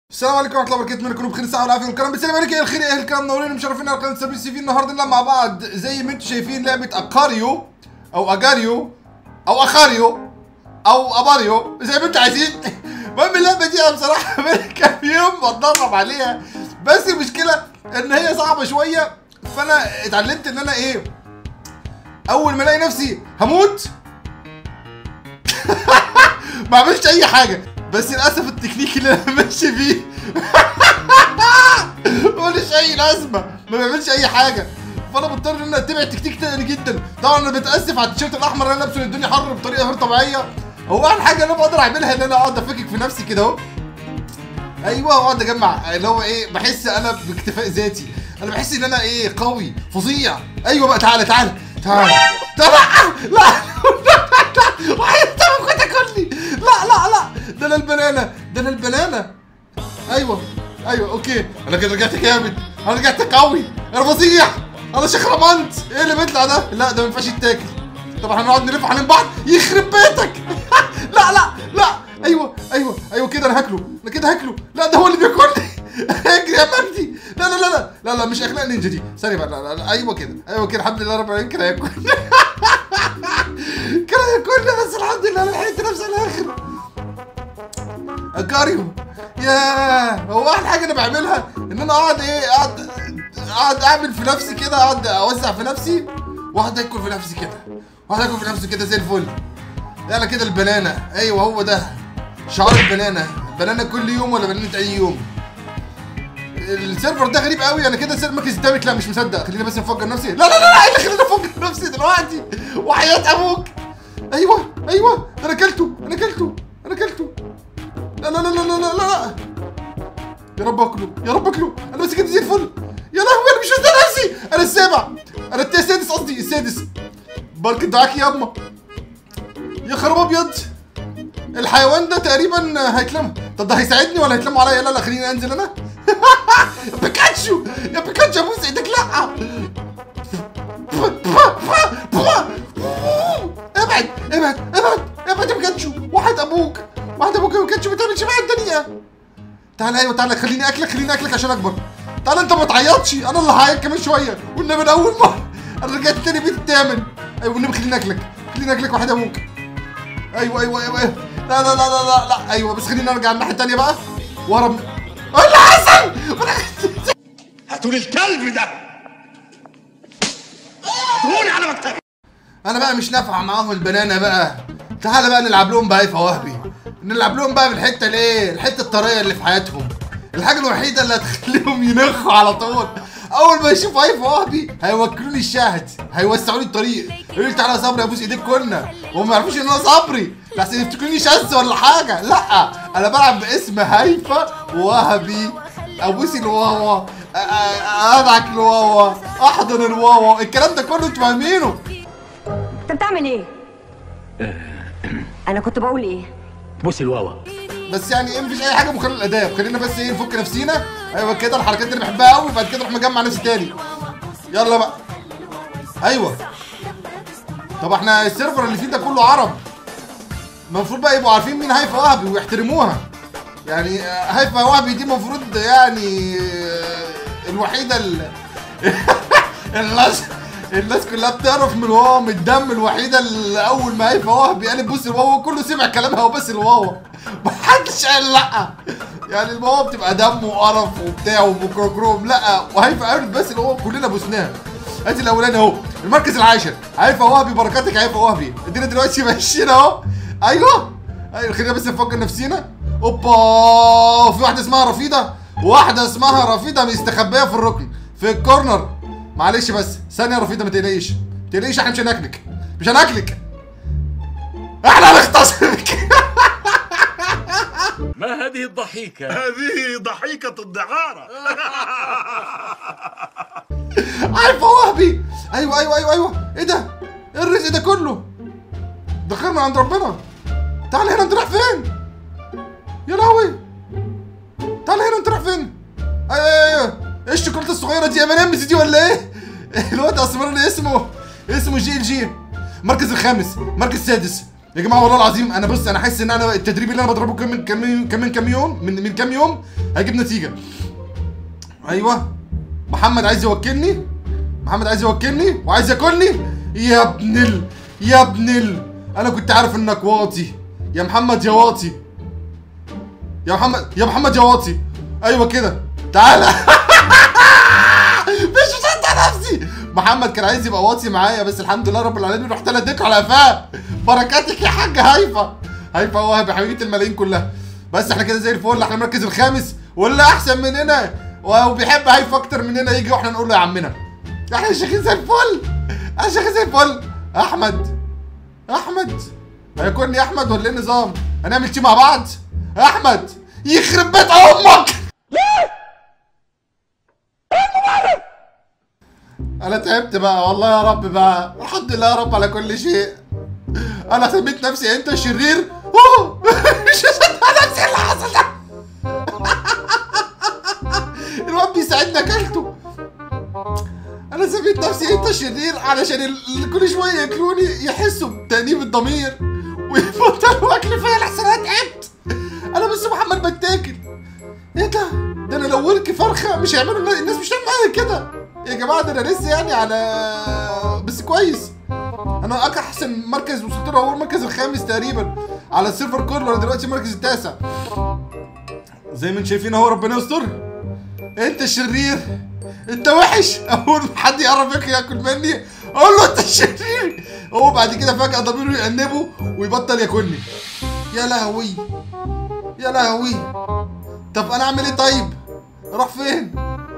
السلام عليكم ورحمه الله وبركاته اتمنى تكونوا بخير الصحه والعافيه والكرم بالسلام عليكم يا الخير يا اهل الكرم منورين مشرفين على قناه سبيل سي في النهارده نلعب مع بعض زي ما انتم شايفين لعبه اكاريو او اجاريو او اخاريو او اباريو زي ما انتم عايزين المهم اللعبه دي انا بصراحه من كام يوم بتدرب عليها بس المشكله ان هي صعبه شويه فانا اتعلمت ان انا ايه اول ما الاقي نفسي هموت ما اعملش اي حاجه بس للاسف التكنيك اللي انا ماشي فيه ملوش اي لازمه ما بيعملش اي حاجه فانا بضطر ان انا اتبع تكتيك تاني جدا طبعا انا بتاسف على التيشيرت الاحمر اللي انا لابسه الدنيا حر بطريقه غير طبيعيه هو احلى حاجه انا بقدر اعملها ان انا اقعد افكك في نفسي كده اهو ايوه واقعد اجمع اللي هو ايه بحس انا باكتفاء ذاتي انا بحس ان انا ايه قوي فظيع ايوه بقى تعالى تعالى تعالى تعالى لا لا وحياة كنت كلي لا لا لا ده انا البنانه ده انا البنانه ايوه ايوه اوكي انا كده رجعت جامد انا رجعت قوي انا فظيع انا شخرمنت ايه اللي بيطلع ده لا ده ما ينفعش يتاكل طب احنا هنقعد نلف حوالين بعض يخرب بيتك لا لا لا ايوه ايوه ايوه كده انا هاكله انا كده هاكله لا ده هو اللي بياكلني اجري يا مجدي لا لا لا لا لا لا مش اخلاق نينجا دي ثانيه بقى لا, لا, لا ايوه كده ايوه كده الحمد لله رب العالمين كده هياكل كده هياكلني بس الحمد لله انا لحقت نفسي على الاخر اكاريو ياه هو احلى حاجه انا بعملها ان انا اقعد ايه اقعد اقعد اعمل في نفسي كده اقعد اوزع في نفسي واقعد اكل في نفسي كده واقعد اكل في نفسي كده زي الفل يلا كده البنانه ايوه هو ده شعار البنانه بنانه كل يوم ولا بنانه اي يوم السيرفر ده غريب قوي انا كده سير مركز التامت لا مش مصدق خليني بس نفكر نفسي لا لا لا لا ايه اللي خليني افكر نفسي دلوقتي وحياه ابوك ايوه ايوه ده انا اكلته انا اكلته انا اكلته لا لا لا لا لا لا لا يا رب اكله يا رب اكله انا ماسك زي الفل يا لهوي انا مش مصدق نفسي انا السابع انا التا- السادس قصدي السادس بركة دعاك يا اما يا خراب ابيض الحيوان ده تقريبا هيتلم طب ده هيساعدني ولا هيتلم عليا لا لا خليني انزل انا بيكاتشو يا بيكاتشو ابوس ايدك لا ابعد ابعد ابعد ابعد يا بيكاتشو واحد ابوك واحد ابوك يا بيكاتشو ما تعملش معايا الدنيا تعالى ايوه تعالى خليني اكلك خليني اكلك عشان اكبر تعالى انت ما تعيطش انا اللي هعيط كمان شويه والنبي من اول مره انا رجعت تاني بيت الثامن ايوه والنبي خليني اكلك خليني اكلك واحد ابوك ايوه ايوه ايوه, أيوة. لا لا لا لا لا لا ايوه بس خليني ارجع الناحيه الثانيه بقى وهرب اللي حصل هاتولي الكلب ده هاتولي على مكتبي انا بقى مش نافع معاهم البنانه بقى تعالى بقى نلعب لهم بقى يا وهبي نلعب لهم بقى بالحته الايه الحته الطريه اللي في حياتهم الحاجه الوحيده اللي هتخليهم ينخوا على طول اول ما يشوفوا اي وهبي هيوكلوني الشاهد هيوسعوا لي الطريق يقولوا لي تعالى يا صبري ابوس ايديك كلنا وهم ما يعرفوش ان انا صبري لحسن يفتكروني شاذ ولا حاجه لا انا بلعب باسم هيفا وهبي ابوس الواوا أ- أ- ادعك الواوا احضن الواوا الكلام ده كله انتوا فاهمينه انت بتعمل ايه؟ انا كنت بقول ايه؟ بص الواوا بس يعني ايه مفيش اي حاجه مخالفه للاداب خلينا بس ايه نفك نفسينا ايوه كده الحركات اللي بحبها قوي بعد كده اروح مجمع نفسي تاني يلا بقى ايوه طب احنا السيرفر اللي فيه ده كله عرب المفروض بقى يبقوا عارفين مين هيفا وهبي ويحترموها يعني آه، هيفا وهبي دي المفروض يعني آه، الوحيده ال- الناس الناس كلها بتعرف من الواوا من الدم الوحيده اللي اول ما هيفا وهبي قالت بص الواوا كله سمع كلامها وبس الواوا محدش قال لا يعني الواوا بتبقى دم وقرف وبتاع وميكروكروم لا وهيفا قالت بس الواوا كلنا بوسناها ادي الاولاني اهو المركز العاشر هيفا وهبي بركاتك هيفا وهبي ادينا دلوقتي ماشيين اهو ايوه ايوه خلينا بس نفكر نفسينا اوبا في واحده اسمها رفيده واحده اسمها رفيده مستخبيه في الركن في الكورنر معلش بس ثانيه يا رفيده ما تقلقيش ما تقلقيش احنا مش هناكلك مش هناكلك احنا هنغتصبك ما هذه الضحيكة؟ هذه ضحيكة الدعارة عارفه وهبي ايوه ايوه ايوه ايوه ايه ده ايه الرزق ده كله ده خير من عند ربنا تعال هنا انت رايح فين يا لهوي تعال هنا انت رايح فين ايوه ايوه ايوه ايه الشوكولاته الصغيره دي ام ان امز دي ولا ايه الواد اسمراني اسمه اسمه جي ال جي المركز الخامس المركز السادس يا جماعه والله العظيم انا بص انا حاسس ان انا التدريب اللي انا بضربه كمان كمان كمان كام يوم من من كام يوم هيجيب نتيجه ايوه محمد عايز يوكلني محمد عايز يوكلني وعايز ياكلني يا ابن ال يا ابن ال انا كنت عارف انك واطي يا محمد يا واطي يا محمد يا محمد يا واطي ايوه كده تعالى مش مصدق نفسي محمد كان عايز يبقى واطي معايا بس الحمد لله رب العالمين رحت انا اديك على قفاه بركاتك يا حاج هيفا هيفا وهب حبيبه الملايين كلها بس احنا كده زي الفل احنا المركز الخامس واللي احسن مننا وبيحب هيفا اكتر مننا يجي واحنا نقول له يا عمنا احنا شيخين زي الفل احنا شيخين زي الفل احمد احمد هيكونني احمد ولا ايه النظام هنعمل تيم مع بعض احمد يخرب بيت امك انا تعبت بقى والله يا رب بقى الحمد لله يا رب على كل شيء انا سميت نفسي انت الشرير أوه، مش مصدق نفسي اللي حصل ده الواد بيساعدني اكلته انا سميت نفسي انت الشرير علشان ال- كل شويه ياكلوني يحسوا بتأنيب الضمير ويبطلوا اكل فيا لحسن انا تعبت انا بس محمد بتاكل ايه ده؟ ده انا لو ورك فرخه مش هيعملوا الناس الناس مش هتعمل معايا كده يا جماعه ده انا لسه يعني على بس كويس انا أك- احسن مركز وصلت له هو المركز الخامس تقريبا على السيلفر كورنر انا دلوقتي المركز التاسع زي ما انتم شايفين اهو ربنا يستر انت شرير انت وحش اول ما حد يقرب ياكل ياكل مني اقول له انت شرير هو بعد كده فجاه ضميره يأنبه ويبطل ياكلني يا لهوي يا لهوي طب انا اعمل ايه طيب اروح فين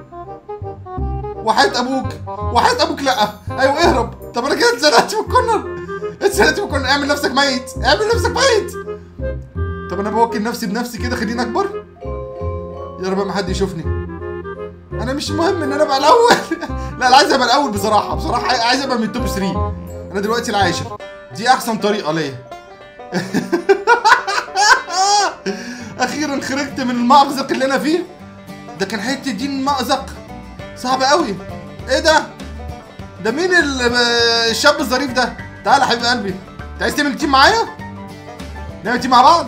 وحياة ابوك وحياة ابوك لا ايوه اهرب طب انا كده اتزنقت في الكورنر اتزنقت في الكورنر اعمل نفسك ميت اعمل نفسك ميت طب انا بوكل نفسي بنفسي كده خليني اكبر يا رب ما حد يشوفني انا مش مهم ان انا ابقى الاول لا انا عايز ابقى الاول بصراحه بصراحه عايز ابقى من التوب 3 انا دلوقتي العاشر دي احسن طريقه ليا اخيرا خرجت من المأزق اللي انا فيه ده كان حته دين مأزق صعب قوي ايه ده ده مين ال- الشاب الظريف ده تعالى يا حبيب قلبي انت عايز تعمل تيم معايا نعمل تيم مع بعض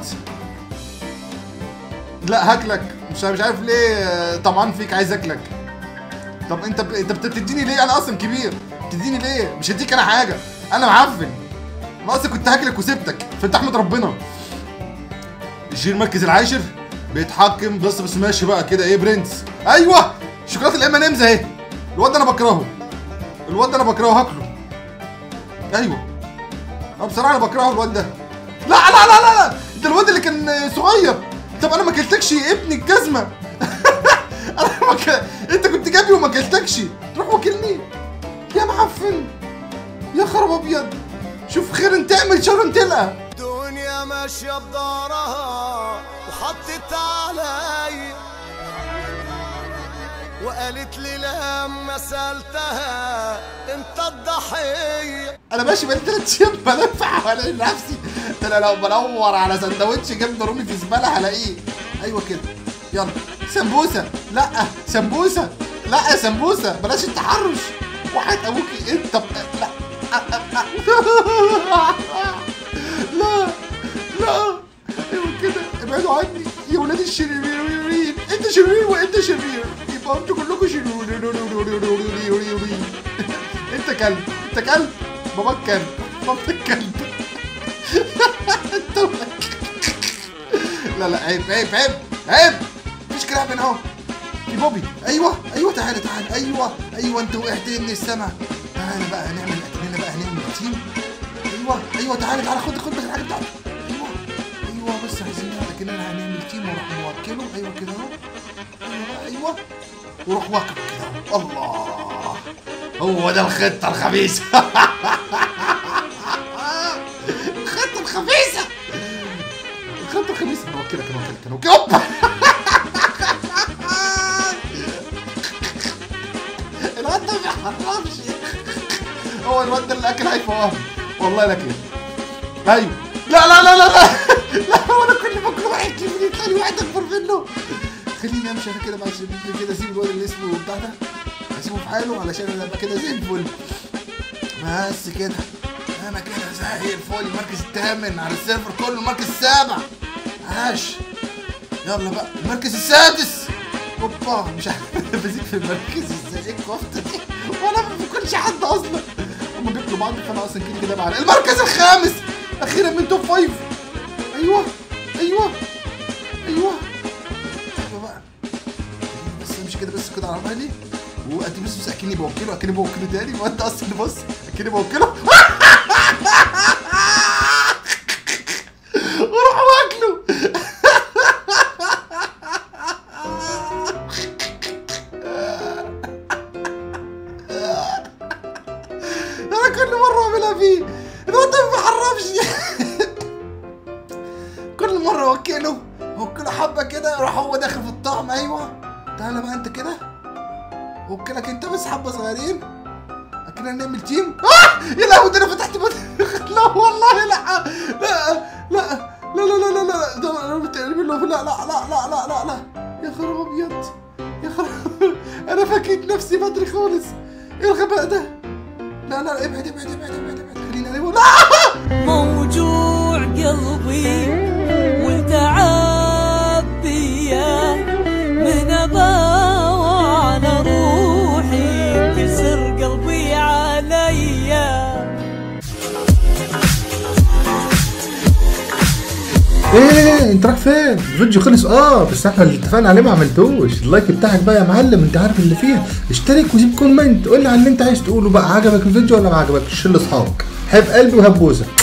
لا هاكلك مش مش عارف ليه آه، طمعان فيك عايز اكلك طب انت ب... انت بتديني ليه انا اصلا كبير بتديني ليه مش هديك انا حاجه انا معفن انا اصلا كنت هاكلك وسبتك فانت احمد ربنا الجيل المركز العاشر بيتحكم بس بس ماشي بقى كده ايه برنس ايوه شوكولاته الام ان امز اهي الواد ده انا بكرهه الواد ده انا بكرهه هاكله ايوه اه بصراحه انا بكرهه الواد ده لا لا لا لا لا ده الواد اللي كان صغير طب انا ما اكلتكش يا ابني الجزمه انا ما ك... انت كنت جنبي وما اكلتكش تروح واكلني يا معفن يا خراب ابيض شوف خير تعمل شر تلقى الدنيا ماشية بدارها وحطت علي وقالت لي لما سألتها انت الضحية انا ماشي بقالي ثلاث ايام بلف حوالين نفسي ده انا لو بدور على سندوتش جبنه رومي في زباله هلاقيه ايوه كده يلا سمبوسه لا سمبوسه لا سمبوسه بلاش التحرش وحياة ابوكي انت ب... لا لا لا ايوه كده ابعدوا عني يا ولاد الشريرين انت شرير وانت شرير يبقى انتوا كلكم شريرين انت كلب انت كلب باباك كلب باباك كلب انت ولك. لا لا عيب عيب عيب عيب مفيش كلام هنا اهو يا بوبي ايوه ايوه تعالى تعالى ايوه ايوه انت وقعت من السما تعالى بقى هنعمل اكلنا بقى هنعمل تيم ايوه ايوه تعالى تعالى خد خد بس الحاجه بتاعتك ايوه ايوه بس عايزين نعمل اكننا هنعمل تيم وراح موكله ايوه كده اهو ايوه بقى، ايوه وروح واكله كده اهو الله هو ده الخطه الخبيثه الخطه الخبيثه الخطه الخبيثه انا وكلك انا وكلك انا وكلك اوبا الواد ده ما بيحرمش هو الواد ده اللي اكل هيفوهم والله لا كده ايوه لا لا لا لا لا لا هو انا كل ما كل واحد كبير يطلع لي واحد اكبر منه خليني امشي انا كده مع الشباب كده اسيب الواد اللي اسمه بتاع ده اسيبه في حاله علشان انا ابقى كده زي الفل بس كده انا كده زي الفل المركز الثامن على السيرفر كله المركز السابع عاش يلا بقى المركز السادس اوبا مش عارف أنا بزيد في المركز ازاي ايه الكفته دي وانا ما باكلش حد اصلا هما بياكلوا بعض فانا اصلا كده كده بعرق المركز الخامس اخيرا من توب فايف ايوه ايوه ايوه ايوه بقى بس مش كده بس كده على بالي وادي بس بس اكني بوكله اكني بوكله تاني وانت اصلا بص اكني بوكله وروح واكله انا كل مره اعملها فيه الواد ما بيحرمش كل مره اوكله اوكله حبه كده يروح هو داخل في الطعم ايوه تعالى بقى انت كده اوكلك انت بس حبه صغيرين اكننا نعمل تيم آه! يا لهوي ده انا فتحت بط... لا والله لا لا لا لا لا لا لا لا ده انا بتقلب له لا لا لا لا لا لا لا يا خراب ابيض يا خراب انا فكيت نفسي بدري خالص ايه الغباء ده لا لا ابعد ابعد ابعد ابعد ابعد خلينا نقول لا موجوع قلبي والتعب بيا من اباوى على روحي كسر قلبي عليا ايه انت رايح فين؟ الفيديو خلص اه بس احنا اللي اتفقنا عليه ما عملتوش اللايك بتاعك بقى يا معلم انت عارف اللي فيها اشترك وسيب كومنت قول لي على اللي انت عايز تقوله بقى عجبك الفيديو ولا ما عجبكش شيل لاصحابك حب قلبي وهبوسك